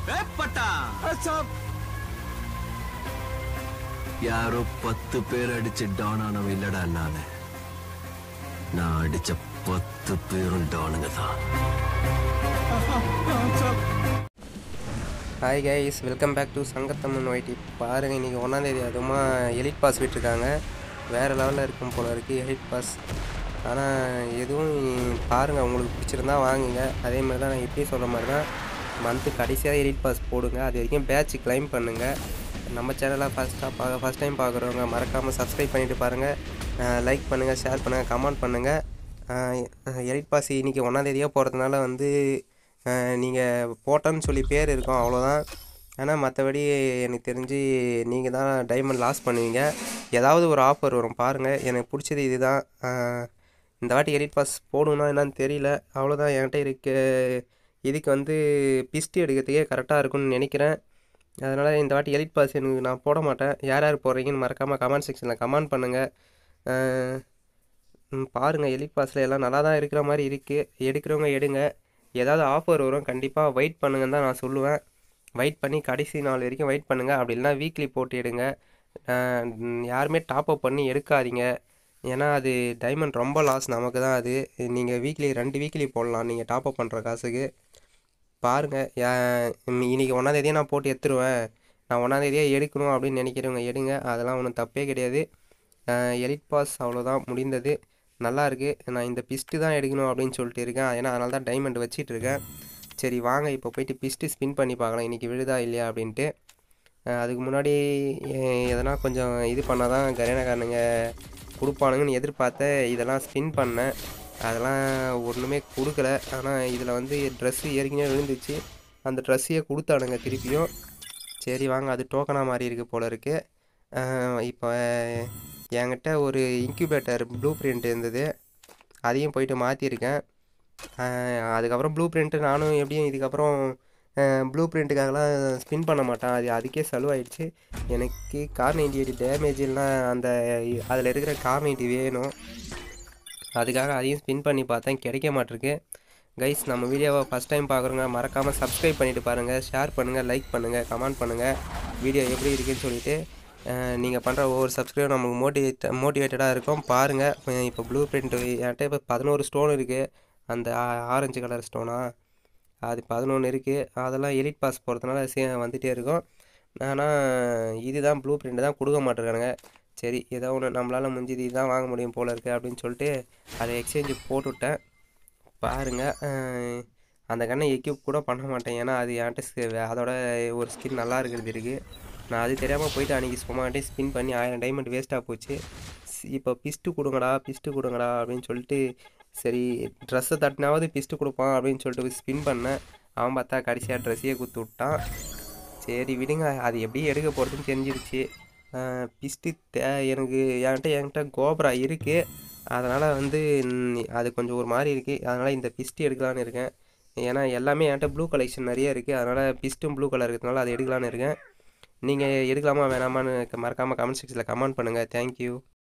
பட்டா யாரோ பத்து பேர் அடிச்சு டவுன் ஆனவன் இல்லடா நானு நான் அடிச்ச பத்து பேரும் டவுனுங்க தான் hi guys welcome back to Sangathamman YT பாருங்கள் இன்றைக்கி ஒன்றாந்தேதி அதுவுமா எலிட் பாஸ் விட்டுருக்காங்க வேறு லெவலில் இருக்கும் போல இருக்குது எலிட் பாஸ் ஆனால் எதுவும் பாருங்கள் உங்களுக்கு பிடிச்சிருந்தா வாங்குங்க அதே மாதிரி தான் நான் எப்பயும் சொல்கிற மாதிரி தான் மந்த்து கடைசியாக எலிட் பாஸ் போடுங்க அது வரைக்கும் பேட்ச் கிளைம் பண்ணுங்கள் நம்ம சேனலை ஃபஸ்ட்டாக பார்க்க ஃபஸ்ட் டைம் பார்க்குறவங்க மறக்காமல் சப்ஸ்கிரைப் பண்ணிவிட்டு பாருங்கள் லைக் பண்ணுங்கள் ஷேர் பண்ணுங்கள் கமெண்ட் பண்ணுங்கள் எலிட் பாஸ் இன்றைக்கி ஒன்றாந்தேதியாக போகிறதுனால வந்து நீங்கள் போட்டோன்னு சொல்லி பேர் இருக்கும் அவ்வளோதான் ஆனால் மற்றபடி எனக்கு தெரிஞ்சு நீங்கள் தான் டைமண்ட் லாஸ் பண்ணுவீங்க ஏதாவது ஒரு ஆஃபர் வரும் பாருங்கள் எனக்கு பிடிச்சது இதுதான் அஹ், இந்த வாட்டி எடிட் பாஸ் போடணும்னா என்னன்னு தெரியல அவ்வளோதான் என்கிட்ட இருக்க இதுக்கு வந்து பிஸ்டி எடுக்கிறதுக்கே கரெக்டாக இருக்கும்னு நினைக்கிறேன் அதனால் இந்த வாட்டி எலிட் பாஸ் எனக்கு நான் போட மாட்டேன் யார் யார் போடுறீங்கன்னு மறக்காமல் கமெண்ட் செக்ஷனில் கமெண்ட் பண்ணுங்கள் பாருங்கள் எலிட் பாஸில் எல்லாம் நல்லா தான் இருக்கிற மாதிரி இருக்குது எடுக்கிறவங்க எடுங்க ஏதாவது ஆஃபர் வரும் கண்டிப்பாக வெயிட் பண்ணுங்கன்னு தான் நான் சொல்லுவேன் வெயிட் பண்ணி கடைசி நாள் வரைக்கும் வெயிட் பண்ணுங்கள் அப்படி இல்லைனா வீக்லி போட்டு எடுங்க அஹ் ம், யாருமே டாப் அப் பண்ணி எடுக்காதீங்க ஏன்னா அது டைமண்ட் ரொம்ப லாஸ் நமக்கு தான் அது நீங்கள் வீக்லி ரெண்டு வீக்லி போடலாம் நீங்கள் டாப் அப் பண்ணுற காசுக்கு பாருங்கள் இன்றைக்கி ஒன்றாந்தேதியே நான் போட்டு எடுத்துருவேன் நான் ஒன்றாந்தேதியே எடுக்கணும் அப்படின்னு நினைக்கிறவங்க எடுங்க அதெல்லாம் ஒன்றும் தப்பே கிடையாது எலிட் பாஸ் அவ்வளோதான் முடிந்தது நல்லா இருக்கு நான் இந்த பிஸ்ட்டு தான் எடுக்கணும் அப்படின்னு சொல்லிட்டு இருக்கேன் ஏன்னா அதனால தான் டைமண்ட் வச்சிட்டு இருக்கேன் சரி வாங்க இப்போ போயிட்டு பிஸ்ட்டு ஸ்பின் பண்ணி பார்க்கலாம் இன்றைக்கி விழுதா இல்லையா அப்படின்ட்டு அஹ் அதுக்கு முன்னாடி எ- எதனா கொஞ்சம் இது பண்ணால் தான் கரேனக்காரனுங்க கொடுப்பானுங்கன்னு எதிர்பார்த்தேன் இதெல்லாம் ஸ்பின் பண்ணேன் அதெல்லாம் ஒன்றுமே கொடுக்கல ஆனால் இதில் வந்து ட்ரெஸ்ஸு ஏற்கனவே விழுந்துச்சு அந்த ட்ரெஸ்ஸையே கொடுத்தானுங்க திருப்பியும் சரி வாங்க அது டோக்கனாக மாதிரி இருக்குது போல இருக்குது இப்போ என்கிட்ட ஒரு இன்குபேட்டர் ப்ளூ பிரிண்ட் இருந்தது அதையும் போயிட்டு மாற்றிருக்கேன் அதுக்கப்புறம் ப்ளூ பிரிண்ட்டு நானும் எப்படியும் இதுக்கப்புறம் ப்ளூ பிரிண்ட்டுக்காகலாம் ஸ்பின் பண்ண மாட்டேன் அது அதுக்கே செலவாயிடுச்சு எனக்கு கார் நைன்டி எயிட் டேமேஜ் இல்லைனா அந்த அதில் இருக்கிற கார் நைன்டி வேணும் அதுக்காக அதையும் ஸ்பின் பண்ணி பார்த்தேன் கிடைக்க மாட்டிருக்கு கைஸ் நம்ம வீடியோவை ஃபஸ்ட் டைம் பார்க்குறோங்க மறக்காமல் சப்ஸ்கிரைப் பண்ணிட்டு பாருங்கள் ஷேர் பண்ணுங்கள் லைக் பண்ணுங்கள் கமெண்ட் பண்ணுங்கள் வீடியோ எப்படி இருக்குன்னு சொல்லிட்டு நீங்கள் பண்ணுற ஒவ்வொரு சப்ஸ்கிரைபர் நமக்கு மோட்டிவேட் மோட்டிவேட்டடாக இருக்கும் பாருங்கள் இப்போ ப்ளூ பிரிண்ட் என்கிட்ட இப்போ பதினோரு ஸ்டோன் இருக்குது அந்த ஆரஞ்சு கலர் ஸ்டோனா அது பதினொன்று இருக்குது அதெல்லாம் எலிட் பாஸ் போகிறதுனால சே வந்துகிட்டே இருக்கும் ஆனால் இதுதான் ப்ளூ பிரிண்ட் தான் கொடுக்க மாட்டேங்கிறானுங்க சரி ஏதோ ஒன்று நம்மளால் முடிஞ்சது இதுதான் வாங்க முடியும் போல இருக்குது அப்படின்னு சொல்லிட்டு அதை எக்ஸ்சேஞ்சு போட்டுவிட்டேன் பாருங்கள் அந்த கண்ணை எக்யூப் கூட பண்ண மாட்டேன் ஏன்னா அது என்கிட்ட ஸ்- அதோட ஒரு ஸ்கின் நல்லா இருக்கிறது இருக்குது நான் அது தெரியாமல் போயிட்டு அன்றைக்கி சும்மாட்டே ஸ்பின் பண்ணி ஆயிரம் டைமண்ட் வேஸ்ட்டாக போச்சு ஸ்- இப்போ பிஸ்ட்டு கொடுங்கடா பிஸ்ட்டு கொடுங்கடா அப்படின்னு சொல்லிட்டு சரி ட்ரெஸ்ஸை தட்டினாவது பிஸ்ட்டு கொடுப்பான் அப்படின்னு சொல்லிட்டு ஸ்பின் பண்ணேன் அவன் பார்த்தா கடைசியாக ட்ரெஸ்ஸையே குத்து விட்டான் சரி விடுங்க அது எப்படி எடுக்க போகிறதுன்னு தெரிஞ்சிருச்சு பிஸ்ட்டு தே எனக்கு என்கிட்ட என்கிட்ட கோப்ரா இருக்குது அதனால் வந்து ம், அது கொஞ்சம் ஒரு மாதிரி இருக்குது அதனால் இந்த பிஸ்ட்டு எடுக்கலான்னு இருக்கேன் ஏன்னா எல்லாமே என்கிட்ட ப்ளூ கலெக்ஷன் நிறைய இருக்குது அதனால் பிஸ்ட்டும் ப்ளூ கலர் இருக்கிறதுனால அதை எடுக்கலான்னு இருக்கேன் நீங்கள் எடுக்கலாமா வேணாமான்னு மறக்காமல் கமெண்ட் செக்ஷனில் கமெண்ட் பண்ணுங்கள் தேங்க்யூ